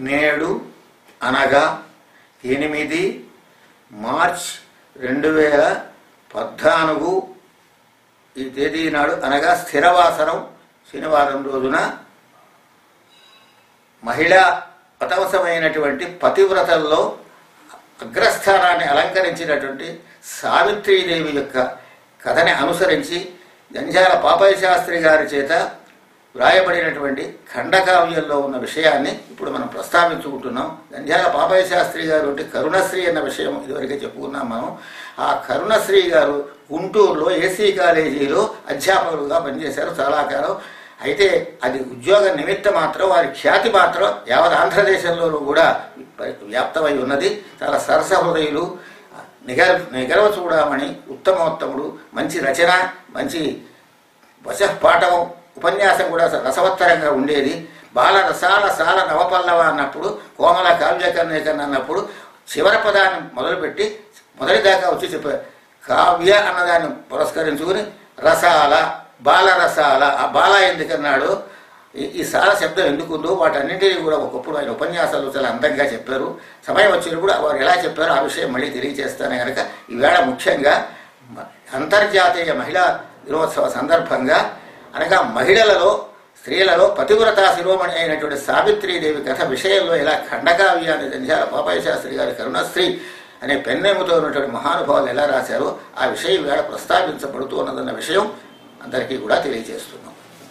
నేడు అనగా ఎనిమిది మార్చ్ రెండు వేల పద్నాలుగు ఈ తేదీ నాడు అనగా స్థిరవాసరం శనివారం రోజున మహిళా పతవసమైనటువంటి పతివ్రతల్లో అగ్రస్థానాన్ని అలంకరించినటువంటి సావిత్రీదేవి యొక్క కథని అనుసరించి జంజాల పాపయ్య శాస్త్రి గారి చేత వ్రాయబడినటువంటి ఖండకావ్యంలో ఉన్న విషయాన్ని ఇప్పుడు మనం ప్రస్తావించుకుంటున్నాం జంజాల పాపయ్య శాస్త్రి గారు అంటే కరుణశ్రీ అన్న విషయం ఇదివరకే చెప్పుకున్నాం మనం ఆ కరుణశ్రీ గారు గుంటూరులో ఏసీ కాలేజీలో అధ్యాపకులుగా పనిచేశారు చాలా కాలం అయితే అది ఉద్యోగ నిమిత్త మాత్రం వారి ఖ్యాతి మాత్రం యావత్ ఆంధ్రదేశంలోనూ కూడా వ్యాప్తమై ఉన్నది చాలా సరస హృదయులు నిగర నిగరవ చూడమని ఉత్తమోత్తముడు మంచి రచన మంచి వశపాఠం ఉపన్యాసం కూడా రసవత్తరంగా ఉండేది బాల రసాల సాల నవపల్లవ అన్నప్పుడు కోమల కావ్యకర్ణీకరణ అన్నప్పుడు చివరి పదాన్ని మొదలుపెట్టి మొదటి దాకా వచ్చి చెప్పారు కావ్య అన్నదాన్ని పురస్కరించుకుని రసాల బాలరసాల ఆ బాల ఎందుకన్నాడు ఈ ఈ సాల శబ్దం ఎందుకుందో వాటన్నింటినీ కూడా ఒకప్పుడు ఆయన ఉపన్యాసాలు చాలా అందంగా చెప్పారు సమయం వచ్చినప్పుడు వారు ఎలా చెప్పారో ఆ విషయం మళ్ళీ తెలియజేస్తాను కనుక ఈవేళ ముఖ్యంగా మ- అంతర్జాతీయ మహిళా దినోత్సవ సందర్భంగా అనగా మహిళలలో స్త్రీలలో పతివ్రతా శిరోమణి అయినటువంటి సావిత్రీదేవి కథ విషయంలో ఇలా ఖండకావ్యాన్ని జంధ్యాల పాపయ్య శాస్త్రి గారి కరుణశ్రీ అనే పెన్నెముతో ఉన్నటువంటి మహానుభావులు ఎలా రాశారో ఆ విషయం వేళ ప్రస్తావించబడుతూ ఉన్నదన్న విషయం అందరికీ కూడా తెలియజేస్తున్నాం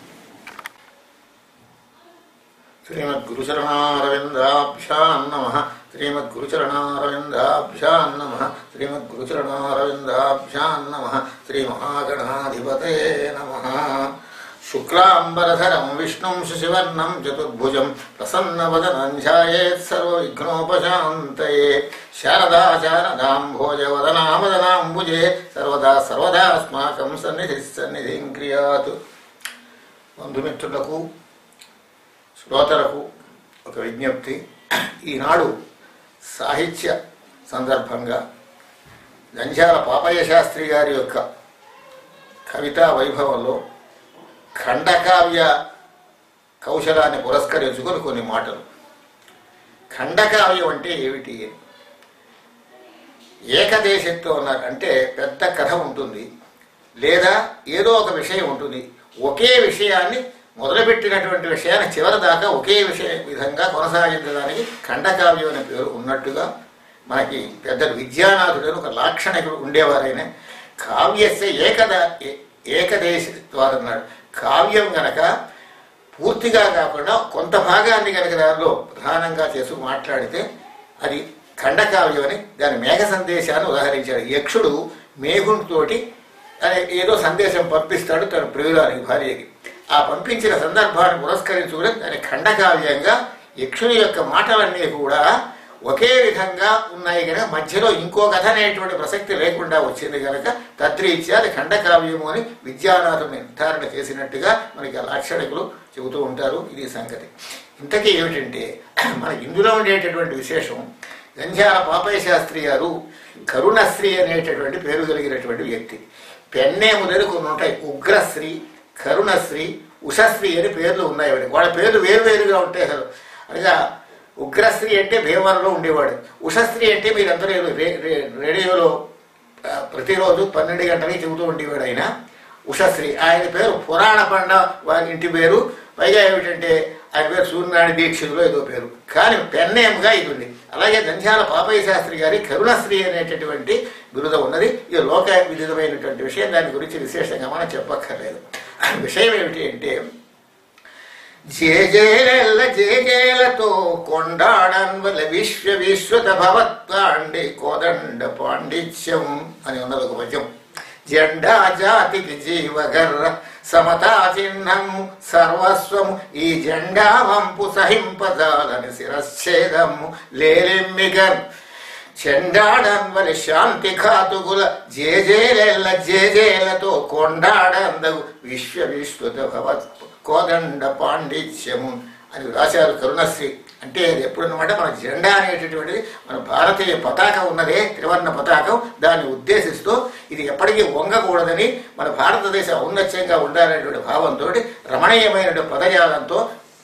శ్రీమద్గురుచరణారవిందాభ్యాం నమ శ్రీమద్గురుచరణారవిందాభ్యాం నమ శ్రీమద్గురుచరణారవిందాభ్యాం నమ శ్రీమహాగణాధిపతే నమ శుక్లాంబరధరం విష్ణుం శశివర్ణం చతుర్భుజం ప్రసన్నవదనం ధ్యాయేత్ సర్వవిఘ్నోపశాంతయే శారదా శారదాంభోజవదనామదనాంబుజే సర్వదా సర్వదాస్మాకం సన్నిధి సన్నిధిం క్రియాతు బంధుమిత్రులకు శ్రోతలకు ఒక విజ్ఞప్తి ఈనాడు సాహిత్య సందర్భంగా జంధ్యాల పాపయ్య శాస్త్రి గారి యొక్క కవితా వైభవంలో ఖండకావ్య కౌశలాన్ని పురస్కరించుకొని కొన్ని మాటలు ఖండకావ్యం అంటే ఏమిటి ఏకదేశంతో ఉన్నారు అంటే పెద్ద కథ ఉంటుంది లేదా ఏదో ఒక విషయం ఉంటుంది ఒకే విషయాన్ని మొదలుపెట్టినటువంటి విషయాన్ని చివరి దాకా ఒకే విషయ విధంగా కొనసాగించడానికి ఖండకావ్యం అనే పేరు ఉన్నట్టుగా మనకి పెద్దలు విద్యానాథుడు ఒక లాక్షణికుడు ఉండేవారైనా కావ్యస్య ఏకద ఏ- ఏకదేశత్వాదన్నాడు కావ్యం గనక పూర్తిగా కాకుండా కొంత భాగాన్ని కనుక దానిలో ప్రధానంగా చేసి మాట్లాడితే అది ఖండకావ్యం అని దాని మేఘ సందేశాన్ని ఉదాహరించాడు యక్షుడు మేఘునితోటి అనే ఏదో సందేశం పంపిస్తాడు తన ప్రియురానికి భార్యకి ఆ పంపించిన సందర్భాన్ని పురస్కరించుకుని దాని ఖండకావ్యంగా యక్షుని యొక్క మాటలన్నీ కూడా ఒకే విధంగా ఉన్నాయి కనుక మధ్యలో ఇంకో కథ అనేటువంటి ప్రసక్తి లేకుండా వచ్చింది కనుక తద్రీత్యా అది ఖండకావ్యము అని విద్యానాథుడు నిర్ధారణ చేసినట్టుగా మనకి ఆ లాక్షణికులు చెబుతూ ఉంటారు ఇది సంగతి ఇంతకీ ఏమిటంటే మన ఇందులో ఉండేటటువంటి విశేషం గంధ్యాల పాపయ్య శాస్త్రి గారు కరుణశ్రీ అనేటటువంటి పేరు కలిగినటువంటి వ్యక్తి పెన్నే మొదలు కొన్ని ఉంటాయి ఉగ్రశ్రీ కరుణశ్రీ ఉషశ్రీ అని పేర్లు ఉన్నాయి వాడికి వాళ్ళ పేర్లు వేరువేరుగా ఉంటాయి అసలు అనగా ఉగ్రశ్రీ అంటే భీమవరంలో ఉండేవాడు ఉషశ్రీ అంటే మీరందరూ రే- రే- రేడియోలో ఆ, ప్రతిరోజు పన్నెండు గంటలకి చెబుతూ ఉండేవాడు ఆయన ఉషశ్రీ ఆయన పేరు పురాణ పండ వారి ఇంటి పేరు పైగా ఏమిటంటే ఆయన పేరు సూర్యనారాయణ దీక్షితులో ఏదో పేరు కానీ పెన్నేమ్గా ఇది ఉంది అలాగే దంధ్యాల పాపయ్య శాస్త్రి గారి కరుణశ్రీ అనేటటువంటి బిరుదం ఉన్నది ఇది లోక విదితమైనటువంటి విషయం దాని గురించి విశేషంగా మనం చెప్పక్కర్లేదు విషయం ఏమిటి అంటే జేజేల జేజేలతో కొండాడన్వల విశ్వ విశ్వత భవత్వాండి కోదండ పాండిత్యం అని ఉన్నది ఒక పద్యం జెండా జాతికి జీవగర్ర సమతా చిహ్నము సర్వస్వము ఈ జెండా వంపు సహింపజాలని శిరశ్చేదము లేలెమ్మిగన్ చెండాడన్వలి శాంతి ఖాతుకుల జేజేలెల్ల జేజేలతో కొండాడందగు విశ్వ విశ్వత భవత్ కోదండ పాండిత్యము అని రాశారు కరుణశ్రీ అంటే అది ఎప్పుడన్నమాట మన జెండా అనేటటువంటిది మన భారతీయ పతాకం ఉన్నదే త్రివర్ణ పతాకం దాన్ని ఉద్దేశిస్తూ ఇది ఎప్పటికీ వంగకూడదని మన భారతదేశం ఔన్నత్యంగా ఉండాలనేటువంటి భావంతో రమణీయమైనటువంటి పదజాలంతో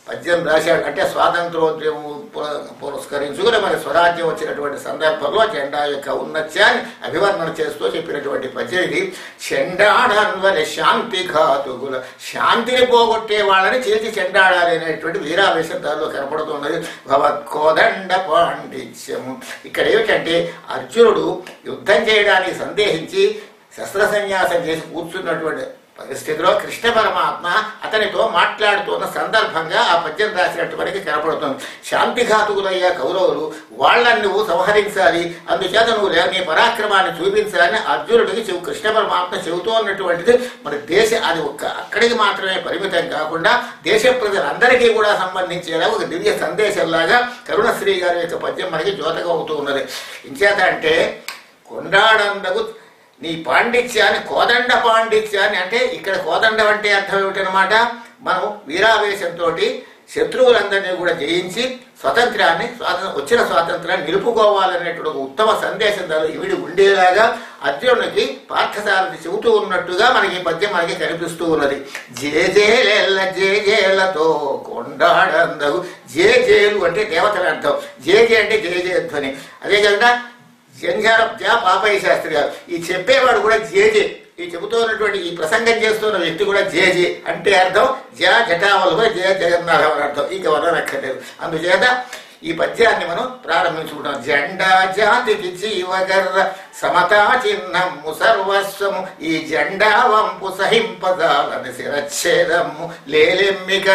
పద్యం రాశాడు అంటే స్వాతంత్రోద్యమం పుర- పురస్కరించుకుని మరి స్వరాజ్యం వచ్చినటువంటి సందర్భంలో జెండా యొక్క ఔన్నత్యాన్ని అభివర్ణన చేస్తూ చెప్పినటువంటి పద్యం ఇది చెండాడన్వల శాంతి ఘాతుకుల శాంతిని పోగొట్టే వాళ్ళని చేతి చెండాడాలి అనేటువంటి వీరావేశం దానిలో కనపడుతున్నది భవత్కోదండ పాండిత్యము ఇక్కడ ఏమిటంటే అర్జునుడు యుద్ధం చేయడానికి సందేహించి శస్త్ర సన్యాసం చేసి కూర్చున్నటువంటి పరిస్థితిలో కృష్ణ పరమాత్మ అతనితో మాట్లాడుతున్న సందర్భంగా ఆ పద్యం రాసినట్టు మనకి కనపడుతుంది శాంతిఘాతుకులయ్యా కౌరవులు వాళ్ళని నువ్వు సంహరించాలి అందుచేత నువ్వు లే- నీ పరాక్రమాన్ని చూపించాలని అర్జునుడికి చెవు కృష్ణ పరమాత్మ చెబుతూ ఉన్నటువంటిది మరి దేశ అది ఒక్క అక్కడికి మాత్రమే పరిమితం కాకుండా దేశ ప్రజలందరికీ కూడా సంబంధించేలా ఒక దివ్య సందేశంలాగా కరుణశ్రీ గారి యొక్క పద్యం మనకి జ్యోతగా అవుతూ ఉన్నది ఇంచేత అంటే కొండాడందకు నీ పాండిత్యాన్ని కోదండ పాండిత్యాన్ని అంటే ఇక్కడ కోదండం అంటే అర్థం ఏమిటనమాట మనం వీరావేశంతో శత్రువులందరినీ కూడా జయించి స్వతంత్రాన్ని స్వాతంత్ర వచ్చిన స్వాతంత్రాన్ని నిలుపుకోవాలనేటువంటి ఒక ఉత్తమ సందేశం దానిలో ఇవిడి ఉండేలాగా అర్జునుడికి పార్థసారథి చెబుతూ ఉన్నట్టుగా మనకి ఈ పద్యం మనకి కనిపిస్తూ ఉన్నది జేజేల జేజేలతో కొండాడందగు జేజేలు అంటే దేవతల అర్థం జేజే అంటే జయజయధ్వని అదే కాకుండా జంజాల జా పాపయ్య శాస్త్రి గారు ఈ చెప్పేవాడు కూడా జేజే ఈ చెబుతున్నటువంటి ఈ ప్రసంగం చేస్తున్న వ్యక్తి కూడా జేజే అంటే అర్థం జ జటావలు జయ జగన్నాథం అని అర్థం ఇంకా వదలక్కర్లేదు అందుచేత ఈ పద్యాన్ని మనం ప్రారంభించుకుంటాం జెండా జాతికి జీవగర్ర సమతా చిహ్నము సర్వస్వము ఈ జెండా వంపు సహింపదాలని శిరచ్ఛేదము లేలెమ్మిక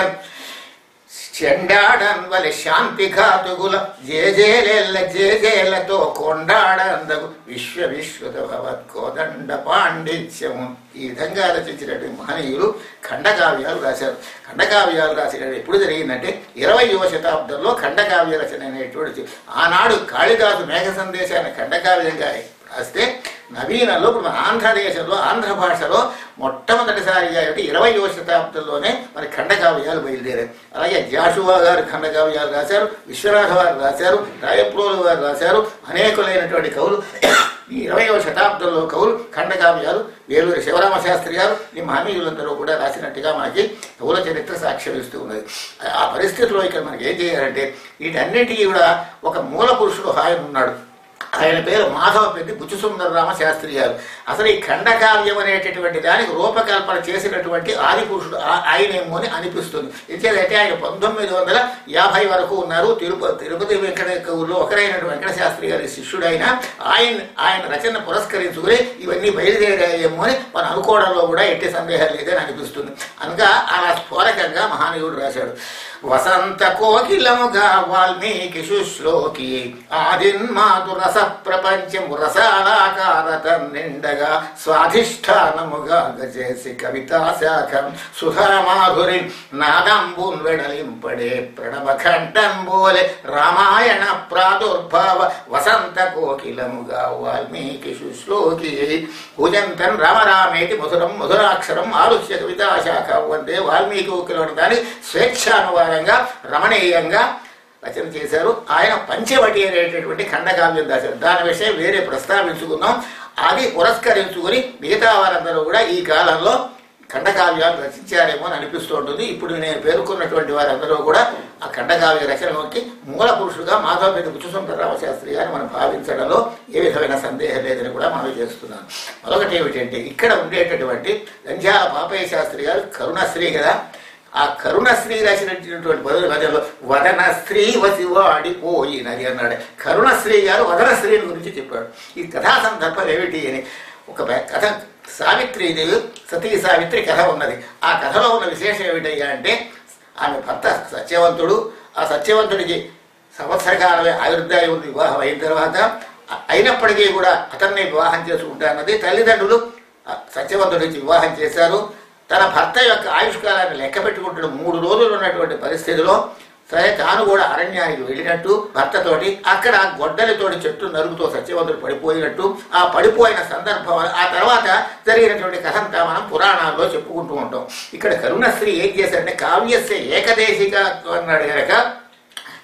చెండాడన్వలి శాంతి ఘాతుగుల జేజేలెల్ల జేజేలతో కొండాడందగు విశ్వ విశ్వత భవత్ కోదండ పాండిత్యము ఈ విధంగా రచించినటువంటి మహనీయులు ఖండకావ్యాలు రాశారు ఖండకావ్యాలు రాసినది ఎప్పుడు జరిగిందంటే ఇరవయవ శతాబ్దంలో ఖండకావ్య రచన అనేటువంటి ఆనాడు కాళిదాసు మేఘ సందేశాన్ని ఖండకావ్యంగా రాస్తే నవీనంలో ఇప్పుడు మన ఆంధ్రదేశంలో ఆంధ్ర భాషలో మొట్టమొదటిసారిగా ఏమిటి ఇరవయో శతాబ్దంలోనే మన ఖండకావ్యాలు బయలుదేరాయి అలాగే జాషువా గారు ఖండకావ్యాలు రాశారు విశ్వనాథ వారు రాశారు రాయప్రోలు వారు రాశారు అనేకులైనటువంటి కవులు ఈ ఇరవయవ శతాబ్దంలో కవులు ఖండకావ్యాలు వేలూరి శివరామ శాస్త్రి గారు ఈ మహనీయులందరూ కూడా రాసినట్టుగా మనకి కవుల చరిత్ర సాక్ష్యం ఇస్తూ ఉన్నది ఆ పరిస్థితిలో ఇక్కడ మనకి ఏం చేయాలంటే వీటన్నిటికీ కూడా ఒక మూల పురుషుడు ఆయన ఉన్నాడు ఆయన పేరు మాధవ పెద్ది బుచ్చుసుందరరామ శాస్త్రి గారు అసలు ఈ ఖండకావ్యం అనేటటువంటి దానికి రూపకల్పన చేసినటువంటి ఆది పురుషుడు ఆ- ఆయనేమో అని అనిపిస్తుంది ఎందుకంటే ఆయన పంతొమ్మిది వందల యాభై వరకు ఉన్నారు తిరుపతి తిరుపతి వెంకట ఊళ్ళో ఒకరైనటువంటి వెంకట శాస్త్రి గారి శిష్యుడైన ఆయన ఆయన రచన పురస్కరించుకుని ఇవన్నీ బయలుదేరాయేమో అని మనం అనుకోవడంలో కూడా ఎట్టి సందేహం లేదని అనిపిస్తుంది అనగా అలా స్ఫోరకంగా మహానీయుడు రాశాడు వసంత కోకిలముగా వాల్మీకి శుశ్లోకి ఆదిన్మాతు రస ప్రపంచము రసాలాకారత నిండగా స్వాధిష్టానముగా గజేసి కవితా శాఖం సుధామాధురి నాదంబున్ వెడలింపడే ప్రణవ కంఠంబోలే రామాయణ ప్రాదుర్భావ వసంత కోకిలముగా వాల్మీకి శుశ్లోకి పూజంతం రామరామేటి మధురం మధురాక్షరం ఆలుష్య కవితా శాఖ వందే వాల్మీకి కోకిలం దాని స్వేచ్ఛానువారంగా రమణీయంగా రచన చేశారు ఆయన పంచవటి అనేటటువంటి ఖండకావ్యం రాశారు దాని విషయం వేరే ప్రస్తావించుకున్నాం అది పురస్కరించుకుని మిగతా వారందరూ కూడా ఈ కాలంలో ఖండకావ్యాలు రచించారేమో అని అనిపిస్తూ ఉంటుంది ఇప్పుడు నేను పేర్కొన్నటువంటి వారందరూ కూడా ఆ ఖండకావ్య రచనలోకి మూల పురుషుడుగా మాధవపేట బుచ్చుసుందరరామ శాస్త్రి గారిని మనం భావించడంలో ఏ విధమైన సందేహం లేదని కూడా మనం చేస్తున్నాను మరొకటి ఏమిటంటే ఇక్కడ ఉండేటటువంటి నంద్యాల పాపయ్య శాస్త్రి గారు కరుణశ్రీ కదా ఆ కరుణశ్రీ రాసినటువంటి పదవి పదంలో వదన స్త్రీ వసి వాడిపోయినది అన్నాడు కరుణశ్రీ గారు వదనశ్రీని గురించి చెప్పాడు ఈ కథా సందర్భం ఏమిటి అని ఒక పె- కథ సావిత్రీదేవి సతీ సావిత్రి కథ ఉన్నది ఆ కథలో ఉన్న విశేషం ఏమిటయ్యా అంటే ఆమె భర్త సత్యవంతుడు ఆ సత్యవంతుడికి సంవత్సర కాలమే ఆయుర్దాయం ఉంది వివాహం అయిన తర్వాత అ- అయినప్పటికీ కూడా అతన్ని వివాహం చేసుకుంటానది తల్లిదండ్రులు ఆ సత్యవంతుడికి వివాహం చేశారు తన భర్త యొక్క ఆయుష్కాలాన్ని లెక్క పెట్టుకుంటున్న మూడు రోజులు ఉన్నటువంటి పరిస్థితిలో సరే తాను కూడా అరణ్యానికి వెళ్ళినట్టు భర్తతోటి అక్కడ గొడ్డలితోటి చెట్టు నరుగుతో సత్యవంతుడు పడిపోయినట్టు ఆ పడిపోయిన సందర్భం ఆ తర్వాత జరిగినటువంటి కథ అంతా మనం పురాణాల్లో చెప్పుకుంటూ ఉంటాం ఇక్కడ కరుణశ్రీ ఏం చేశారంటే కావ్యస్య ఏకదేశిక అన్నాడు గనక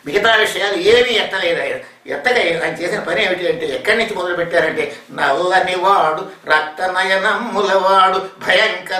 మిగతా విషయాలు ఏమీ ఎత్తలేదు ఆయన ఎత్తగా ఆయన చేసిన పని ఏమిటి అంటే ఎక్కడి నుంచి మొదలు పెట్టారంటే నల్లని వాడు రక్తనయనమ్ములవాడు భయంకర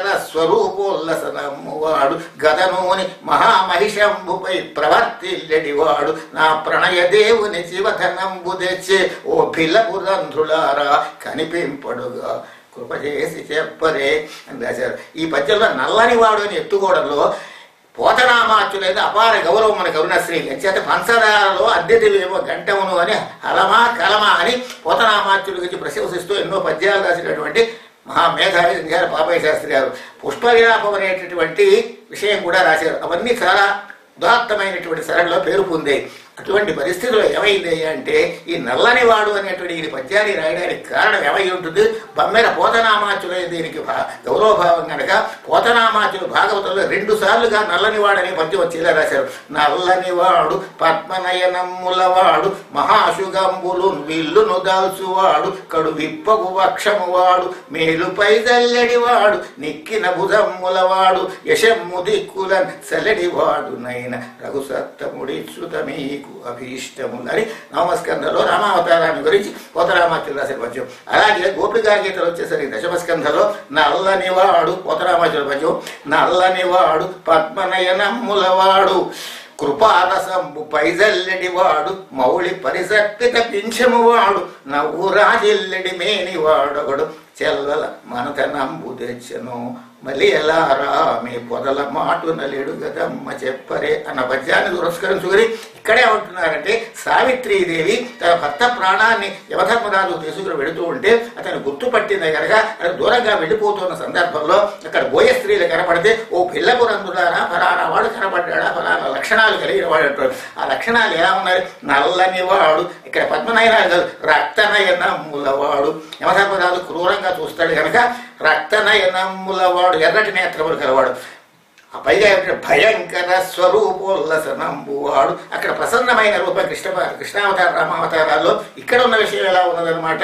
స్వరూపోల్లసనమ్మువాడు గదనోని మహామహిషంభుపై ప్రవర్తిల్లెడివాడు నా ప్రణయ దేవుని శివధనంబు తెచ్చే ఓ బిల్లపురంధ్రులారా కనిపింపడుగా కృప చేసి చెప్పరే అని రాశారు ఈ పద్యంలో నల్లని వాడు అని ఎత్తుకోవడంలో పోతనామాచులేదు అపార గౌరవం మన కరుణశ్రీ చేత పంచదారలో అద్దెదివేమో గంటమును అని హలమా కలమా అని పోతనామాచుల గురించి ప్రశంసిస్తూ ఎన్నో పద్యాలు రాసినటువంటి మహామేధావి సింగార పాపయ్య శాస్త్రి గారు పుష్ప విలాపం అనేటటువంటి విషయం కూడా రాశారు అవన్నీ చాలా ఉదాత్తమైనటువంటి సరళలో పేరు పొందాయి అటువంటి పరిస్థితిలో ఏమైంది అంటే ఈ నల్లని వాడు అనేటువంటి ఈ పద్యాన్ని రాయడానికి కారణం ఏమై ఉంటుంది బమ్మెర పోతనామాచులే దీనికి భా- గౌరవభావం కనుక పోతనామాచులు భాగవతంలో రెండు సార్లుగా నల్లని వాడు అనే పద్యం వచ్చేలా రాశారు నల్లని వాడు పద్మనయనమ్ములవాడు మహాశుగంబులు విల్లును దాల్చువాడు కడు విప్పగు వక్షము వాడు మేలుపై జల్లెడివాడు నిక్కిన భుజమ్ములవాడు యశమ్ము దిక్కులన్ సెలడివాడు నైన రఘుసత్తముడి మీకు అభీష్టములని నవమస్కంధంలో రామావతారాన్ని గురించి పోతరామాచులు రాసిన పద్యం అలాగే గోపికా గీతలు వచ్చేసరికి దశమస్కంధంలో నల్లని వాడు పోతరామాచుల పద్యం నల్లని వాడు పద్మనయనమ్ములవాడు కృపారసంబు పైజల్లెడి వాడు మౌళి పరిసర్పిత పింఛము వాడు నవ్వు రాజిల్లెడి మేని వాడొకడు చెల్లల మనతనంబు తెచ్చను మళ్ళీ ఎలా రా మీ పొదల మాటు నలేడు గదమ్మ చెప్పరే అన్న పద్యాన్ని దురస్కరించుకుని ఇక్కడే ఉంటున్నారంటే సావిత్రీదేవి తన భర్త ప్రాణాన్ని యమధర్మరాజు తీసుకుని వెళుతూ ఉంటే అతను గుర్తుపట్టింది కనుక అది దూరంగా వెళ్ళిపోతున్న సందర్భంలో అక్కడ బోయ స్త్రీలు కనపడితే ఓ పిల్లపురందులారా ఫలానా వాడు కనపడ్డాడా ఫలానా లక్షణాలు కలిగిన వాడు అంటాడు ఆ లక్షణాలు ఎలా ఉన్నాయి నల్లని వాడు ఇక్కడ పద్మనయన రక్తనయనమ్ములవాడు యమధర్మరాజు క్రూరంగా చూస్తాడు కనుక రక్తనయనమ్ములవాడు ఎర్రటి నేత్రములు కలవాడు ఆ పైగా ఏమిటంటే భయంకర స్వరూపోల్లసనంబువాడు అక్కడ ప్రసన్నమైన రూపం కృష్ణ కృష్ణావతార రామావతారాల్లో ఇక్కడ ఉన్న విషయం ఎలా ఉన్నదనమాట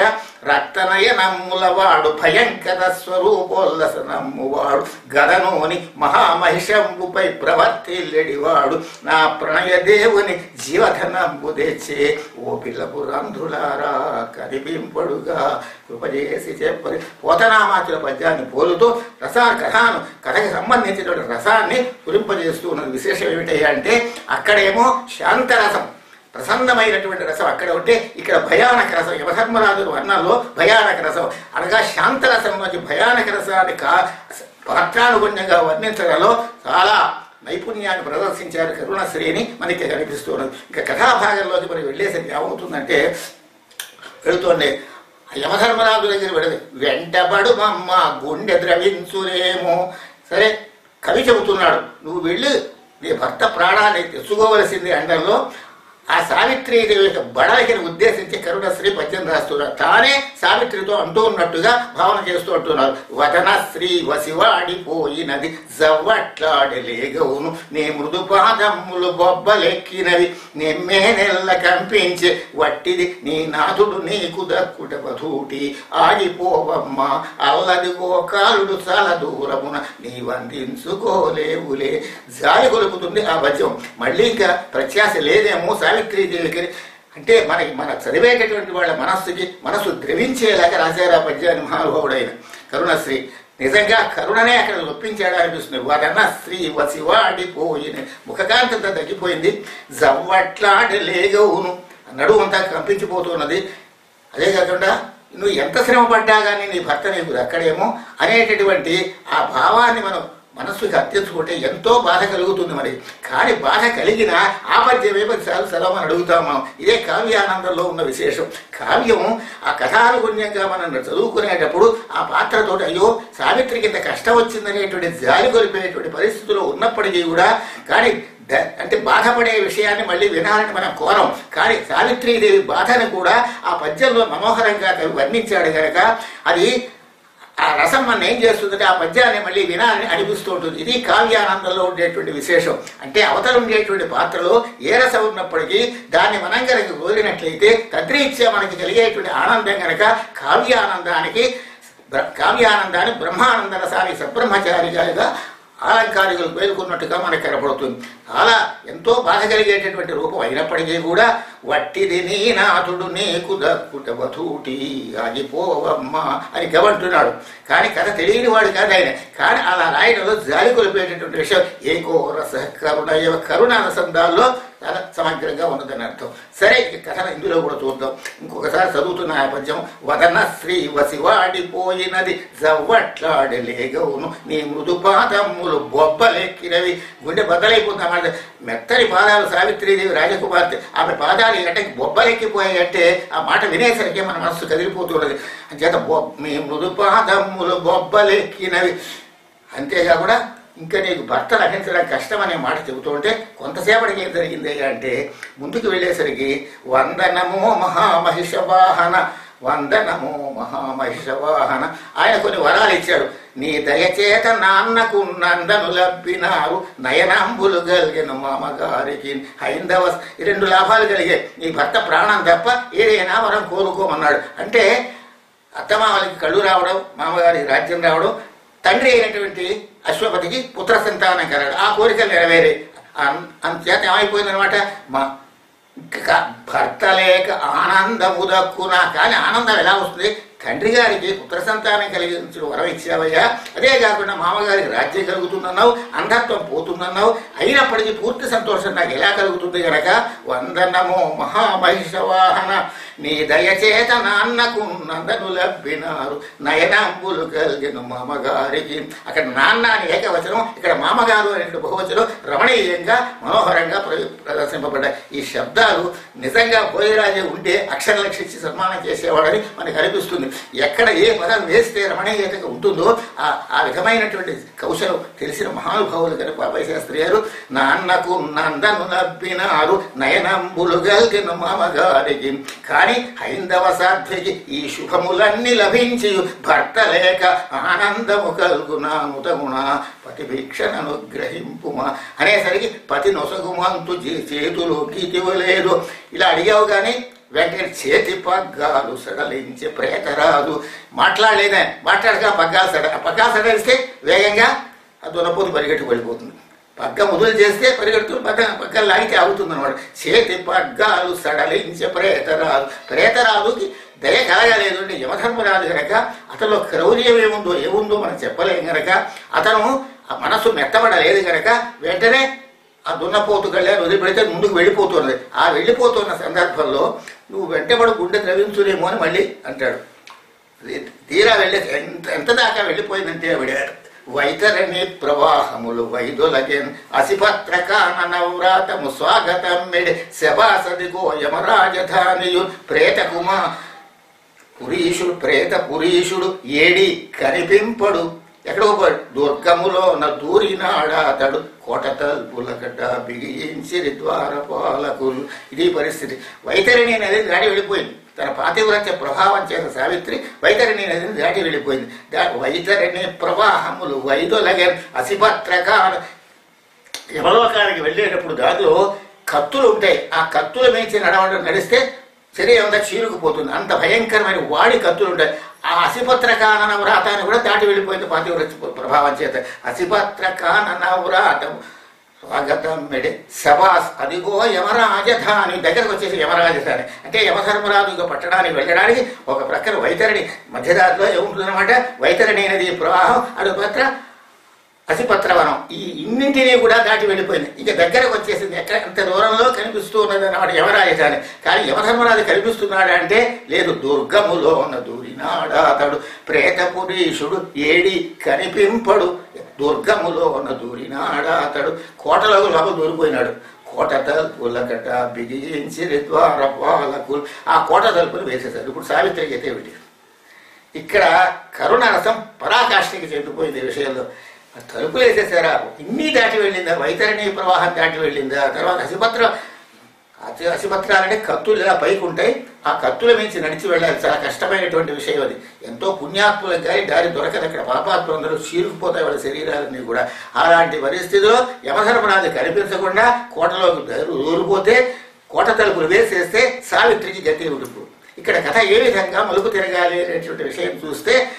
రక్తనయనమ్ములవాడు భయంకర స్వరూపోల్లసనమ్మువాడు గదనోని మహామహిషంబుపై ప్రవర్తిల్లెడివాడు నా ప్రణయ దేవుని జీవధనంబు తెచ్చే ఓ పిల్లపురంధ్రులారా కనిపింపడుగా కృపజేసి చెప్పని పోతనామాచుల పద్యాన్ని పోలుతూ రసా కథాను కథకి సంబంధించినటువంటి రసాన్ని పురింపజేస్తూ ఉన్నది విశేషం ఏమిటయ్యా అంటే అక్కడేమో శాంతరసం ప్రసన్నమైనటువంటి రసం అక్కడ ఉంటే ఇక్కడ భయానక రసం యమధర్మరాజు వర్ణంలో భయానక రసం అనగా శాంతరసం నుంచి భయానక రసాన్ని కా పాత్రానుగుణ్యంగా వర్ణించడంలో చాలా నైపుణ్యాన్ని ప్రదర్శించారు కరుణశ్రీని మనకి కనిపిస్తున్నది ఇంకా కథాభాగంలోకి మరి వెళ్ళేసరికి ఏమవుతుందంటే వెళుతోంది యమధర్మరాజు దగ్గర పెడది వెంటబడు మమ్మ గుండె ద్రవించురేమో సరే కవి చెబుతున్నాడు నువ్వు వెళ్ళి నీ భర్త ప్రాణాన్ని తెచ్చుకోవలసింది అండంలో ఆ సావిత్రీదేవి యొక్క బడలికని ఉద్దేశించి కరుణశ్రీ పద్యం రాస్తున్నారు తానే సావిత్రితో అంటూ ఉన్నట్టుగా భావన చేస్తూ అంటున్నారు వదన శ్రీ వసివాడిపోయినది జవ్వట్లాడలేగవును నే మృదు పాదములు బొబ్బలెక్కినవి నెమ్మే నెల్ల కంపించే వట్టిది నీ నాథుడు నీకు దక్కుట వధూటి ఆగిపోవమ్మ అల్లది గోకాలుడు చాలా దూరమున నీ వందించుకోలేవులే జాలి కొలుపుతుంది ఆ పద్యం మళ్ళీ ఇంకా ప్రత్యాశ లేదేమో సావిత్రీదేవికి అంటే మనకి మన చదివేటటువంటి వాళ్ళ మనస్సుకి మనసు ద్రవించేలాగా రాశారు ఆ పద్యాన్ని మహానుభావుడైన కరుణశ్రీ నిజంగా కరుణనే అక్కడ ఒప్పించాడు అనిపిస్తుంది వదన శ్రీ వసివాడిపోయిన ముఖకాంతంతా తగ్గిపోయింది జవ్వట్లాడలేగవును నడువు అంతా కంపించిపోతున్నది అదే కాకుండా నువ్వు ఎంత శ్రమ పడ్డా కానీ నీ భర్త నీకు దక్కడేమో అనేటటువంటి ఆ భావాన్ని మనం మనస్సుకి అత్యంచుకుంటే ఎంతో బాధ కలుగుతుంది మరి కానీ బాధ కలిగిన ఆపద్యమే పదిసార్లు సెలవు అని అడుగుతాం మనం ఇదే కావ్యానందంలో ఉన్న విశేషం కావ్యం ఆ కథానుగుణ్యంగా మనం చదువుకునేటప్పుడు ఆ పాత్రతో అయ్యో సావిత్రికి ఇంత కష్టం వచ్చిందనేటువంటి జాలి కొలిపేటువంటి పరిస్థితిలో ఉన్నప్పటికీ కూడా కానీ ద- అంటే బాధపడే విషయాన్ని మళ్ళీ వినాలని మనం కోరం కానీ సావిత్రీదేవి బాధను కూడా ఆ పద్యంలో మనోహరంగా కవి వర్ణించాడు కనుక అది ఆ రసం మనం ఏం చేస్తుందంటే ఆ పద్యాన్ని మళ్ళీ వినాలని అనిపిస్తూ ఉంటుంది ఇది కావ్యానందంలో ఉండేటువంటి విశేషం అంటే అవతల ఉండేటువంటి పాత్రలో ఏ రసం ఉన్నప్పటికీ దాన్ని మనం కనుక వదిలినట్లయితే తద్రీత్యా మనకి కలిగేటువంటి ఆనందం కనుక కావ్యానందానికి బ్ర- కావ్యానందాన్ని బ్రహ్మానంద రసానికి సబ్రహ్మచారిగా ఆలంకారికులు పేర్కొన్నట్టుగా మనకు కనపడుతుంది చాలా ఎంతో బాధ కలిగేటటువంటి రూపం అయినప్పటికీ కూడా వట్టిది నీ నాథుడు నీకు దక్కుట వధూటి ఆగిపోవమ్మ అని గవంటున్నాడు కానీ కథ తెలియని వాడు కాదు ఆయన కానీ అలా రాయడంలో జాలి కొలిపేటటువంటి విషయం ఏకో రస కరుణ ఇవ కరుణ అనుసంధాల్లో చాలా సమగ్రంగా ఉన్నదని అర్థం సరే ఈ కథను ఇందులో కూడా చూద్దాం ఇంకొకసారి చదువుతున్న ఆ పద్యం వదన శ్రీ వసివాడిపోయినది జవ్వట్లాడలేగవును నీ మృదు పాదములు బొబ్బలెక్కినవి గుండె బద్దలైపోతామంటే మెత్తని పాదాలు సావిత్రీదేవి రాజకుమార్తె ఆమె పాదాలు అంటే బొబ్బలెక్కిపోయాయంటే ఆ మాట వినేసరికి మన మనస్సు కదిలిపోతున్నది అంచేత బొ మీ మృదు పాదములు బొబ్బలెక్కినవి అంతేకాకుండా ఇంకా నీకు భర్త లభించడం కష్టం అనే మాట చెబుతుంటే కొంతసేపటికి ఏం జరిగింది అంటే ముందుకు వెళ్ళేసరికి వందనమో మహామహిష వాహన వందనమో మహామహిష వాహన ఆయన కొన్ని వరాలు ఇచ్చాడు నీ దయచేత నాన్నకు నందను లబ్బినారు నయనాంబులు కలిగిన మామగారికి హైందవ ఈ రెండు లాభాలు కలిగాయి నీ భర్త ప్రాణం తప్ప ఏదైనా వరం కోరుకోమన్నాడు అంటే అత్తమామలకి కళ్ళు రావడం మామగారికి రాజ్యం రావడం తండ్రి అయినటువంటి అశ్వపతికి పుత్ర సంతానం కలగడం ఆ కోరికలు నెరవేరే అన్- అంచేత ఏమైపోయిందనమాట మా ఇంకా భర్త లేక ఆనందము దక్కునా కానీ ఆనందం ఎలా వస్తుంది తండ్రి గారికి పుత్ర సంతానం కలిగించిన వరం ఇచ్చావయ్యా అదే కాకుండా మామగారికి రాజ్యం కలుగుతుందన్నావు అంధత్వం పోతుందన్నావు అయినప్పటికీ పూర్తి సంతోషం నాకు ఎలా కలుగుతుంది గనక వందనమో మహామహిష వాహన నీ దయచేత నాన్నకు నందను లబ్బినారు నయనాంబులు కలిగిన మామగారికి అక్కడ నాన్న అని ఏకవచనం ఇక్కడ మామగారు అనే బహువచనం రమణీయంగా మనోహరంగా ప్ర- ప్రదర్శింపబడ్డాయి ఈ శబ్దాలు నిజంగా భోజరాజే ఉంటే అక్షర లక్షించి సన్మానం చేసేవాడని మనకు అనిపిస్తుంది ఎక్కడ ఏ పదం వేస్తే రమణీయతగా ఉంటుందో ఆ ఆ విధమైనటువంటి కౌశలం తెలిసిన మహానుభావులు కనుక బాబాయ్ శాస్త్రి గారు నాన్నకు నందను నబ్బినారు నయనంబులు గల్గిన మామగారికి కానీ హైందవ సాధ్వికి ఈ శుభములన్నీ లభించి భర్త లేక ఆనందము కలుగునానుతమున పతి భిక్షను అనుగ్రహింపుమా అనేసరికి పతి నొసగుమంతు చే- చేతులు గీతివ్వలేదు ఇలా అడిగావు కానీ వెంటనే చేతి పగ్గాలు సడలించే ప్రేతరాదు మాట్లాడలేదే మాట్లాడక పగ్గాలు సడ ఆ పగ్గాలు సడలిస్తే వేగంగా ఆ దున్నపోతు పరిగెట్టుకు వెళ్ళిపోతుంది పగ్గం వదులు చేస్తే పరిగెడుతూ పగ్గ పక్కలు లాగితే ఆగుతుంది అనమాట చేతి పగ్గాలు సడలించే ప్రేతరాదు ప్రేతరాదుకి దయ కలగలేదు అంటే యమధర్మరాజు గనక అతనిలో క్రౌర్యం ఏముందో ఏముందో మనం చెప్పలేం గనక అతను ఆ మనసు మెత్తబడలేదు గనక వెంటనే ఆ దున్నపోతు కళ్యాణ్ వదిలిపెడితే ముందుకు వెళ్ళిపోతున్నది ఆ వెళ్ళిపోతున్న సందర్భంలో నువ్వు వెంటబడి గుండె ద్రవించులేమో అని మళ్ళీ అంటాడు తీరా వెళ్ళి ఎంత ఎంత దాకా వెళ్ళిపోయిందంటే ఆవిడ వైతరణి ప్రవాహములు వైదొలగెన్ అసిపత్రకాన నవ్రాతము స్వాగతం మెడి శబాసదిగో యమరాజధానియు ప్రేతకుమా పురీషుడు ప్రేత పురీషుడు ఏడి కనిపింపడు ఎక్కడో పోయాడు దుర్గములో నా దూరినాడా అతడు కోట తలుపులకట బిగించిరి ద్వారపాలకులు ఇది పరిస్థితి వైతరిణి నది దాడి వెళ్ళిపోయింది తన పాతివ్రత్య ప్రభావం చేత సావిత్రి వైతరిణి నదిని దాటి వెళ్ళిపోయింది దా వైతరిణి ప్రవాహములు వైదొలగన్ అసిపత్రక యమలోకానికి వెళ్ళేటప్పుడు దారిలో కత్తులు ఉంటాయి ఆ కత్తుల మించి నడవడం నడిస్తే శరీరం అంతా చీరుకుపోతుంది అంత భయంకరమైన వాడి కత్తులు ఉంటాయి ఆ అసిపత్ర కానన వ్రాతాన్ని కూడా దాటి వెళ్ళిపోయింది పాతివ్రత్య ప్రభావం చేత అసిపత్ర కానన వ్రాతం స్వాగతం మెడి సభాస్ అదిగో యమరాజధాని దగ్గరకు వచ్చేసి యమరాజధాని అంటే యమధర్మరాజు ఇక పట్టడానికి వెళ్ళడానికి ఒక ప్రక్కన వైతరిణి మధ్యదారిలో ఏముంటుందన్నమాట వైతరిణి నది ప్రవాహం అది పత్ర అసిపత్రవనం ఈ ఇన్నింటినీ కూడా దాటి వెళ్ళిపోయింది ఇక దగ్గరకు వచ్చేసింది ఎక్కడ ఎంత దూరంలో కనిపిస్తూ ఉన్నది అన్నమాట యమరాజధాని కానీ యమధర్మరాజు కనిపిస్తున్నాడా అంటే లేదు దుర్గములో ఉన్న దూరినాడా అతడు ప్రేత పురీషుడు ఏడి కనిపింపడు దుర్గములో ఉన్న దూరినాడా అతడు కోటలో లోపల దూరిపోయినాడు కోట తలుపులకట బిగించి ద్వార పాలకులు ఆ కోట తలుపులు వేసేశారు ఇప్పుడు సావిత్రికి అయితే ఏమిటి ఇక్కడ కరుణరసం పరాకాష్ఠకి చెందిపోయింది ఈ విషయంలో ఆ తలుపులు వేసేసారా ఇన్ని దాటి వెళ్ళిందా వైతరిణి ప్రవాహం దాటి వెళ్ళిందా తర్వాత అసిపత్ర అతి అసిపత్రాలంటే కత్తులు ఇలా పైకి ఉంటాయి ఆ కత్తుల మించి నడిచి వెళ్ళాలి చాలా కష్టమైనటువంటి విషయం అది ఎంతో పుణ్యాత్ములకు కానీ దారి దొరకదు అక్కడ పాపాత్ములందరూ చీరుకుపోతాయి వాళ్ళ శరీరాలన్నీ కూడా అలాంటి పరిస్థితిలో యమధర్మరాజు కనిపించకుండా కోటలోకి దూరు- దూరిపోతే కోట తలుపులు వేసేస్తే సావిత్రికి గతి ఉడుపు ఇక్కడ కథ ఏ విధంగా మలుపు తిరగాలి అనేటువంటి విషయం చూస్తే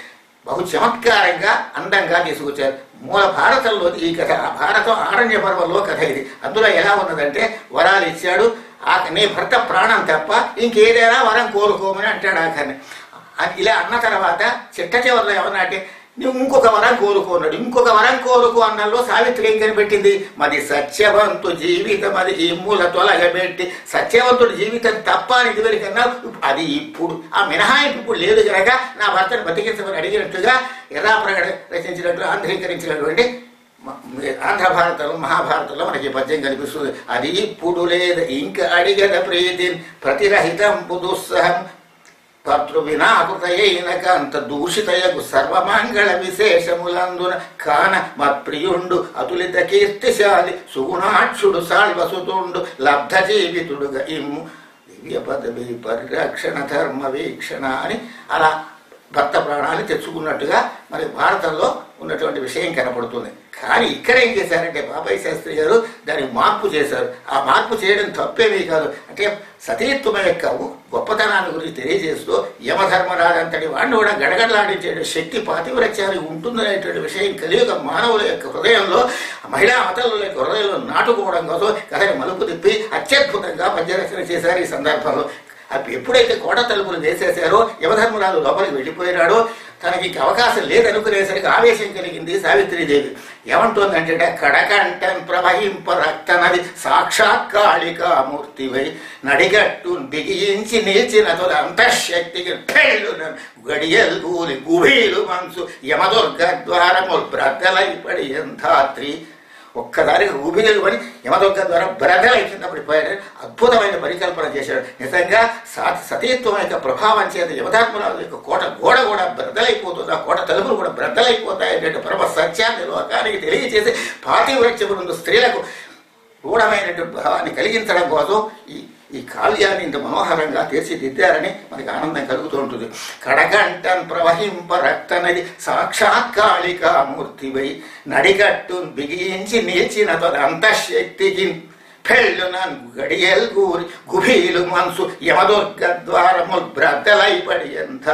బహు చమత్కారంగా అందంగా తీసుకొచ్చారు మూల భారతంలో ఈ కథ ఆ భారతం ఆరణ్య పర్వంలో కథ ఇది అందులో ఎలా ఉన్నదంటే వరాలు ఇచ్చాడు ఆ నీ భర్త ప్రాణం తప్ప ఇంకేదైనా వరం కోరుకోమని అంటాడు ఆఖరిని అది ఇలా అన్న తర్వాత చిట్ట చివరిలో ఏమన్నాటే నువ్వు ఇంకొక వరం కోరుకున్నాడు ఇంకొక వరం కోరుకు అన్నలో సావిత్రి ఏం కనిపెట్టింది మరి సత్యవంతు జీవితం అది ఈ మూల తొలగబెట్టి సత్యవంతుడి జీవితం తప్ప అని ఇదివరకన్నా అది ఇప్పుడు ఆ మినహాయింపు ఇప్పుడు లేదు కనుక నా భర్తను బతికించమని అడిగినట్టుగా ఎర్రాప్రగడ రచించినట్లు ఆంధ్రీకరించినటువంటి మ- ఆంధ్ర భారతంలో మహాభారతంలో మనకి ఈ పద్యం కనిపిస్తుంది అది ఇప్పుడు లేదు ఇంక అడిగద ప్రీతి ప్రతిరహితం దుస్సహం కర్తృ వినాకృతయైనక అంత దూషితయకు సర్వమంగళ విశేషములందున కాన మత్ప్రియుండు అతులిత కీర్తిశాలి సుగుణాక్షుడు సాల్వసుతుండు లబ్ధ జీవితుడుగా ఇమ్ము దివ్య పదవి పరిరక్షణ ధర్మ వీక్షణ అని అలా భర్త ప్రాణాలు తెచ్చుకున్నట్టుగా మరి భారతంలో ఉన్నటువంటి విషయం కనపడుతుంది కానీ ఇక్కడ ఏం చేశారంటే బాబాయ్ శాస్త్రి గారు దానికి మార్పు చేశారు ఆ మార్పు చేయడం తప్పేమీ కాదు అంటే సతీత్వం యొక్క గొప్పతనాన్ని గురించి తెలియజేస్తూ యమధర్మరాజు అంతటి వాడిని కూడా గడగడలాడించే శక్తి పాతివ్రత్యానికి ఉంటుందనేటువంటి విషయం కలియుగ మానవుల యొక్క హృదయంలో మహిళా మతల యొక్క హృదయంలో నాటుకోవడం కోసం కథని మలుపు తిప్పి అత్యద్భుతంగా పద్యరచన చేశారు ఈ సందర్భంలో అప్పుడు ఎప్పుడైతే కోట తలుపులు వేసేశారో యమధర్మరాజు లోపలికి వెళ్ళిపోయినాడో తనకి ఇంక అవకాశం లేదనుకునేసరికి ఆవేశం కలిగింది సావిత్రీదేవి ఏమంటోందంటే కడకంఠం ప్రవహింప రక్తనది సాక్షాత్ కాళికామూర్తివై నడిగట్టు బిగించి నిలిచిన తొల అంతఃశక్తికి పెళ్ళున గడియలు కూలి గుబీలు మనసు యమదుర్గ ద్వారము బ్రద్దలై పడి ఎంధాత్రి ఒక్కసారిగా ఊబిగలు పడి యమదొక్క ద్వారా బ్రదలై కింద పడిపోయాడు అద్భుతమైన పరికల్పన చేశాడు నిజంగా సా సతీత్వం యొక్క ప్రభావం చేత యమధాత్మరాజు యొక్క కోట గోడ కూడా బ్రద్దలైపోతుంది ఆ కోట తలుపులు కూడా బ్రద్దలైపోతాయి అంటే పరమ సత్యాన్ని లోకానికి తెలియజేసి పాతివ్రత్యములందు స్త్రీలకు గూఢమైనటువంటి భావాన్ని కలిగించడం కోసం ఈ ఈ కావ్యాన్ని ఇంత మనోహరంగా తీర్చిదిద్దారని మనకి ఆనందం కలుగుతూ ఉంటుంది కడగంటన్ ప్రవహింప రక్తనది సాక్షాత్ కాళికామూర్తివై నడిగట్టు బిగించి నిలిచిన తన అంతఃశక్తికి పెళ్ళున గడియల్ గూరి గుభీలు మనసు యమదుర్గ ద్వారము బ్రద్దలై పడి ఎంత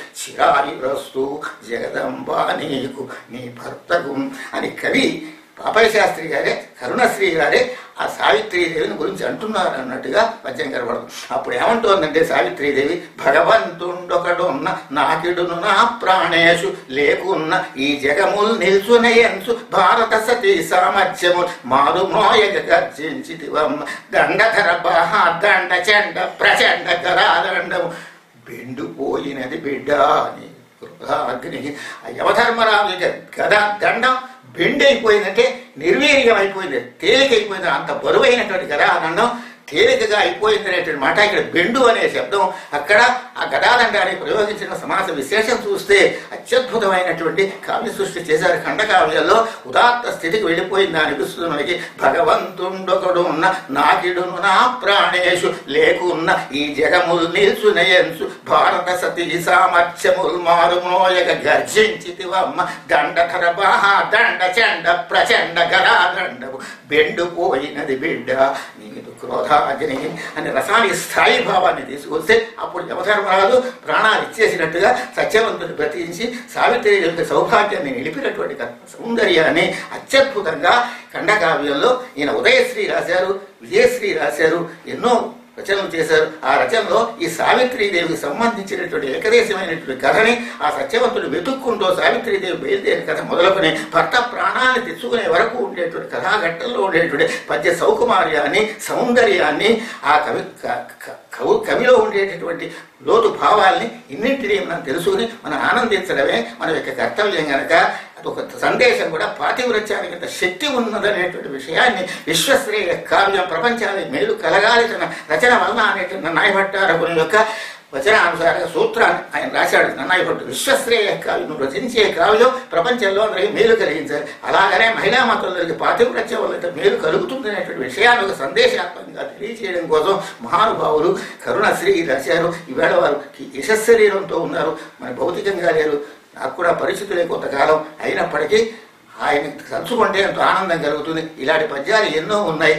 చిరాయురస్తు జగదంబా నీకు నీ భర్తకు అని కవి పాపయ్య శాస్త్రి గారే కరుణశ్రీ గారే ఆ సావిత్రీదేవిని గురించి అంటున్నారు అన్నట్టుగా పద్యం కనబడదు అప్పుడు ఏమంటోందంటే సావిత్రీదేవి భగవంతుండొకడున్న నాకిడును నా ప్రాణేషు లేకున్న ఈ జగముల్ నిల్చునయంచు భారత సతీ సామర్థ్యము మారు మోయగ గర్జించితివమ్మ దండధర బాహ దండ చండ ప్రచండ గరాదండము బెండుపోయినది బిడ్డ అని అగ్ని ఆ యమధర్మరాజు గద దండం బెండైపోయిందంటే నిర్వీర్యం అయిపోయింది తేలికైపోయింది అంత బరువైనటువంటి గదా దండం తేలికగా అయిపోయింది అనేటువంటి మాట ఇక్కడ బెండు అనే శబ్దం అక్కడ ఆ గదాదండాన్ని ప్రయోగించిన సమాస విశేషం చూస్తే అత్యద్భుతమైనటువంటి కావ్య సృష్టి చేశారు ఖండకావ్యాల్లో ఉదాత్త స్థితికి వెళ్ళిపోయింది అనిపిస్తుంది మనకి భగవంతుండొకడు ఉన్న నాకిడును నా ప్రాణేషు లేకున్న ఈ జగముల్ నిల్చునయంచు భారత సతీ సామర్థ్యముల్ మారుమోయగ గర్జించితివమ్మ దండధర బాహ దండ చండ ప్రచండ గరాదండము బెండుపోయినది బిడ్డ నీదు క్రోధాగ్ని అని రసాని స్థాయి భావాన్ని తీసుకొస్తే అప్పుడు యమధర్మరాజు ప్రాణాలు ఇచ్చేసినట్టుగా సత్యవంతుని బ్రతికించి సావిత్రి యొక్క సౌభాగ్యాన్ని నిలిపినటువంటి కథ సౌందర్యాన్ని అత్యద్భుతంగా ఖండకావ్యంలో ఈయన ఉదయశ్రీ రాశారు విజయశ్రీ రాశారు ఎన్నో రచనలు చేశారు ఆ రచనలో ఈ సావిత్రీదేవికి సంబంధించినటువంటి ఏకదేశమైనటువంటి కథని ఆ సత్యవంతుడు వెతుక్కుంటూ సావిత్రీదేవి బయలుదేరిన కథ మొదలుకొని భర్త ప్రాణాన్ని తెచ్చుకునే వరకు ఉండేటువంటి కథాఘట్టంలో ఉండేటువంటి పద్య సౌకుమార్యాన్ని సౌందర్యాన్ని ఆ కవి క- క- కవు కవిలో ఉండేటటువంటి లోతు భావాల్ని ఇన్నింటినీ మనం తెలుసుకుని మనం ఆనందించడమే మన యొక్క కర్తవ్యం గనక అదొక సందేశం కూడా పాతివ్రత్యానికి ఇంత శక్తి ఉన్నదనేటువంటి విషయాన్ని విశ్వశ్రేయ కావ్యం ప్రపంచానికి మేలు కలగాలి తన రచన వలన అనేటువంటి నన్నాయి భట్టారకుని యొక్క వచనానుసారంగా సూత్రాన్ని ఆయన రాశాడు నన్నాయి భట్టు విశ్వశ్రేయ కావ్యం నువ్వు రచించే కావ్యం ప్రపంచంలో అందరికీ మేలు కలిగించాలి అలాగనే మహిళా మతంలోకి పాతివ్రత్యం వల్ల మేలు కలుగుతుంది అనేటువంటి విషయాన్ని ఒక సందేశాత్మకంగా తెలియజేయడం కోసం మహానుభావులు కరుణశ్రీ రాశారు ఈవేళ వారు యశశరీరంతో ఉన్నారు మన భౌతికంగా లేరు నాకు కూడా పరిస్థితులే కొంతకాలం అయినప్పటికీ ఆయన తలుచుకుంటే ఎంతో ఆనందం కలుగుతుంది ఇలాంటి పద్యాలు ఎన్నో ఉన్నాయి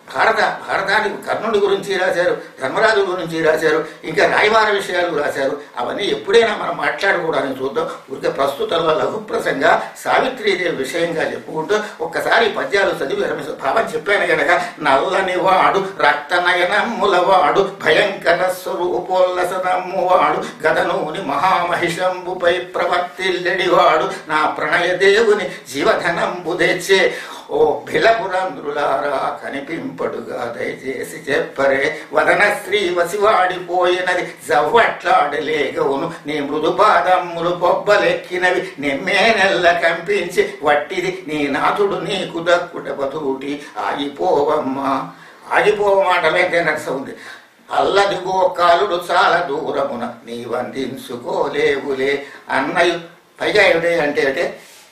భారత భారతానికి కర్ణుడి గురించి రాశారు ధర్మరాజు గురించి రాశారు ఇంకా రాయవార విషయాలు రాశారు అవన్నీ ఎప్పుడైనా మనం మాట్లాడుకోవడానికి చూద్దాం ఊరికే ప్రస్తుతంలో లఘుప్రసంగా సావిత్రీదేవి విషయంగా చెప్పుకుంటూ ఒక్కసారి ఈ పద్యాలు చదివి విరమిస్తూ భావం చెప్పాను గనక నల్లని వాడు రక్తనయనమ్ముల వాడు భయంకర స్వరూపోల్లసనమ్ము వాడు గదనూని మహామహిషంబుపై ప్రవర్తిల్లెడివాడు నా ప్రణయ దేవుని జీవధనంబు తెచ్చే ఓ భిలపురంధ్రులారా కనిపింపడుగా దయచేసి చెప్పరే వదన శ్రీ వసివాడిపోయినది జవ్వట్లాడలేగవును నీ మృదు పాదమ్ములు పొబ్బలెక్కినవి నెమ్మే నెల్ల కంపించి వట్టిది నీ నాథుడు నీకు దక్కుట బతూటి ఆగిపోవమ్మా ఆగిపోవ మాటలైతే నడస ఉంది అల్లదిగో కాలుడు చాలా దూరమున నీ వందించుకోలేవులే అన్నయు పైగా ఏమిటి అంటే అంటే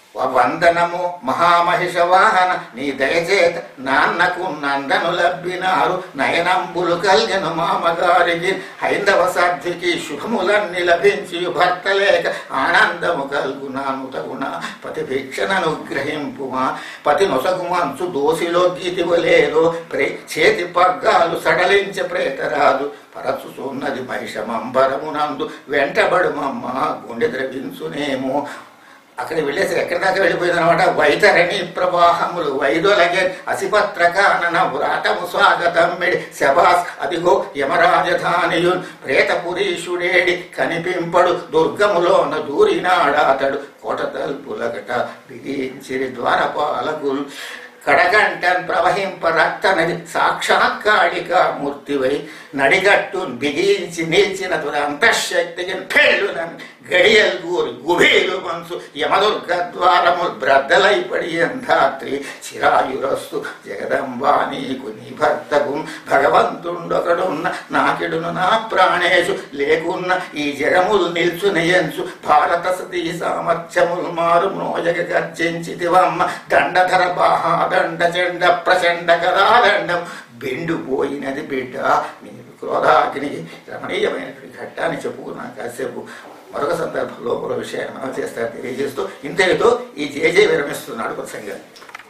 వందనము మహామహిష వాహన నీ దయచేత నాన్నకు నందను లబ్బినారు నయనంబులు కలిగను మామగారికి హైందవ సాధ్వికి శుభములన్నీ లభించి భర్త లేక ఆనందము కలుగునాను తగున పతి భిక్షణను గ్రహింపుమా పతి నొసగు మంచు దోసిలో గీతివలేదో ప్రే చేతి పగ్గాలు సడలించ ప్రేతరాదు పరచుచున్నది మహిషమంబరమునందు వెంటబడుమమ్మ గుండె ద్రవించునేమో అక్కడికి వెళ్ళేసి ఎక్కడి దాకా వెళ్ళిపోయింది అనమాట వైతరణి ప్రవాహములు వైదొలగే అసిపత్రకానన వ్రాతము స్వాగతం మెడి శబాస్ అదిగో యమరాజధానియున్ ప్రేతపురీషుడేడి కనిపింపడు దుర్గములోన దూరినాడాతడు కోట తలుపులగట బిగించిరి ద్వారపాలకులు కడగంటన్ ప్రవహింప రక్తనది సాక్షాత్కాళిక మూర్తివై నడిగట్టు బిగించి నిలిచిన అంతఃశక్తికి పెళ్ళునని గడియల్ గూరి గుబేలు మనసు యమదుర్గ ద్వారము బ్రద్దలై పడి ధాత్రి చిరాయురస్తు జగదంబా నీకు నీ భర్తకు భగవంతుండొకడున్న నాకిడును నా ప్రాణేషు లేకున్న ఈ జగములు నిల్చునయంచు భారత సతీ సామర్థ్యములు మారు నోయగ గర్జించితివమ్మ దండధర బాహాదండ చెండ ప్రచండ గదాదండం బెండుపోయినది బిడ్డ నీ క్రోధాగ్ని రమణీయమైనటువంటి ఘట్టాన్ని చెప్పుకున్నా కాసేపు మరొక సందర్భంలో మరో విషయాన్ని మనం చేస్తారు తెలియజేస్తూ ఇంతటితో ఈ జేజే విరమిస్తున్నాడు ప్రసంగాన్ని